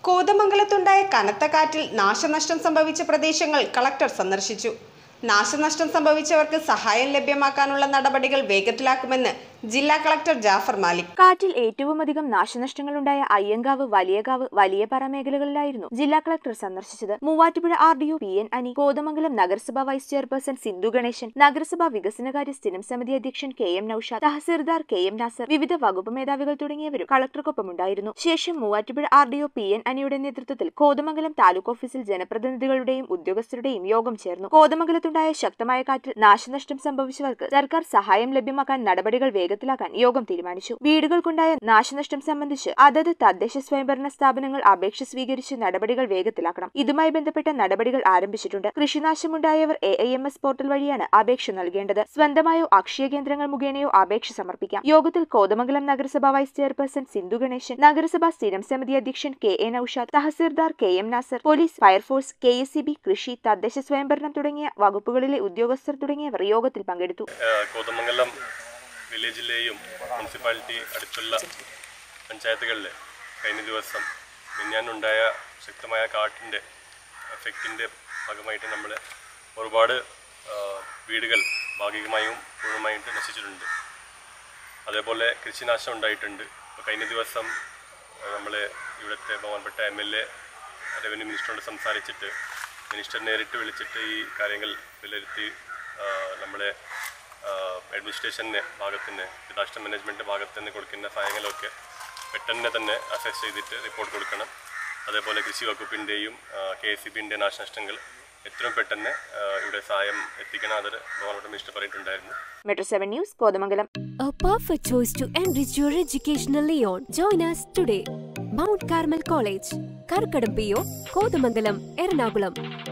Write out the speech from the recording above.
കോതമംഗലത്തുണ്ടായ കനത്ത കാറ്റിൽ നാശനഷ്ടം സംഭവിച്ച പ്രദേശങ്ങൾ കളക്ടർ സന്ദർശിച്ചു നാശനഷ്ടം സംഭവിച്ചവർക്ക് സഹായം ലഭ്യമാക്കാനുള്ള നടപടികൾ വേഗത്തിലാക്കുമെന്ന് ജില്ലാ കളക്ടർ ജാഫർ മാലിക് കാറ്റിൽ ഏറ്റവുമധികം നാശനഷ്ടങ്ങളുണ്ടായ അയ്യങ്കാവ് വലിയകാവ് വലിയപാറ മേഖലകളിലായിരുന്നു ജില്ലാ കളക്ടർ സന്ദർശിച്ചത് Muvattupuzha R D O P N Ani Kothamangalam നഗരസഭാ വൈസ് ചെയർപേഴ്സൺ സിന്ധു ഗണേശൻ നഗരസഭാ വികസനകാര്യ സ്ഥിരം സമിതി അധ്യക്ഷൻ കെ എം നൌഷാദ് തഹസീൽദാർ കെ എം നാസർ വിവിധ വകുപ്പ് മേധാവികൾ തുടങ്ങിയവരും കളക്ടർക്കൊപ്പമുണ്ടായിരുന്നു ശേഷം Muvattupuzha R D O P N അനിയുടെ നേതൃത്വത്തിൽ കോതമംഗലം താലൂക്ക് ഓഫീസിൽ ജനപ്രതിനിധികളുടെയും ഉദ്യോഗസ്ഥരുടെയും യോഗം ചേർന്നു കോതമംഗലത്തുണ്ടായ ശക്തമായ കാറ്റിൽ നാശനഷ്ടം സംഭവിച്ചവർക്ക് സർക്കാർ സഹായം ലഭ്യമാക്കാൻ നടപടികൾ വേഗത്തിലാക്കാൻ യോഗം തീരുമാനിച്ചു വീടുകൾക്കുണ്ടായ നാശനഷ്ടം സംബന്ധിച്ച് അതത് തദ്ദേശ സ്വയംഭരണ സ്ഥാപനങ്ങൾ അപേക്ഷ സ്വീകരിച്ച് നടപടികൾ വേഗത്തിലാക്കണം ഇതുമായി ബന്ധപ്പെട്ട നടപടികൾ ആരംഭിച്ചിട്ടുണ്ട് കൃഷിനാശമുണ്ടായവർ A I M S portal വഴിയാണ് അപേക്ഷ നൽകേണ്ടത് സ്വന്തമായോ അക്ഷയ കേന്ദ്രങ്ങൾ മുഖേനയോ അപേക്ഷ സമർപ്പിക്കാം യോഗത്തിൽ കോതമംഗലം നഗരസഭാ വൈസ് ചെയർപേഴ്സൺ സിന്ധു ഗണേശൻ നഗരസഭാ സ്ഥിരം സമിതി അധ്യക്ഷൻ കെ എ നൌഷാദ് തഹസീൽദാർ K M Nasar police fire force K S C B കൃഷി തദ്ദേശ സ്വയംഭരണം തുടങ്ങിയ വകുപ്പുകളിലെ ഉദ്യോഗസ്ഥർ തുടങ്ങിയവർ യോഗത്തിൽ പങ്കെടുത്തു ഏഹ് കോതമംഗലം വില്ലേജിലെയും മുനിസിപ്പാലിറ്റി അടുത്തുള്ള പഞ്ചായത്തുകളിൽ കഴിഞ്ഞ ദിവസം മിന്നാനുണ്ടായ ശക്തമായ കാറ്റിൻ്റെ എഫക്റ്റിൻ്റെ ഭാഗമായിട്ട് നമ്മൾ ഒരുപാട് ഏഹ് വീടുകൾ ഭാഗികമായും പൂർണ്ണമായിട്ട് നശിച്ചിട്ടുണ്ട് അതേപോലെ കൃഷിനാശം ഉണ്ടായിട്ടുണ്ട് ഇപ്പോൾ കഴിഞ്ഞ ദിവസം നമ്മൾ ഇവിടുത്തെ ബഹുമാനപ്പെട്ട എം എൽ എ റവന്യൂ മിനിസ്റ്ററോട് സംസാരിച്ചിട്ട് മിനിസ്റ്റർ നേരിട്ട് വിളിച്ചിട്ട് ഈ കാര്യങ്ങൾ വിലയിരുത്തി ആ, നമ്മളെ അഡ്മിനിസ്ട്രേഷൻ്റെ ഭാഗത്തുനിന്ന് ഡിസാസ്റ്റർ മാനേജ്മെൻറ്റ് ഭാഗത്തുനിന്ന് കൊടുക്കുന്ന സഹായങ്ങളൊക്കെ പെട്ടെന്ന് തന്നെ അസസ് ചെയ്തിട്ട് റിപ്പോർട്ട് കൊടുക്കണം അതേപോലെ കൃഷി വകുപ്പിൻ്റെയും കെ എസ് സി ബിൻ്റെ നാശനഷ്ടങ്ങൾ എത്രയും പെട്ടെന്ന് ആ, ഇവിടെ സഹായം എത്തിക്കണം അത് ബഹുമാനപ്പെട്ട മിനിസ്റ്റർ പറഞ്ഞിട്ടുണ്ടായിരുന്നു metro seven news Kothamangalam A perfect choice to enrich your educational Leon. Join us today. Mount Carmel College, Karkadam PO, Kodamangalam, Ernakulam.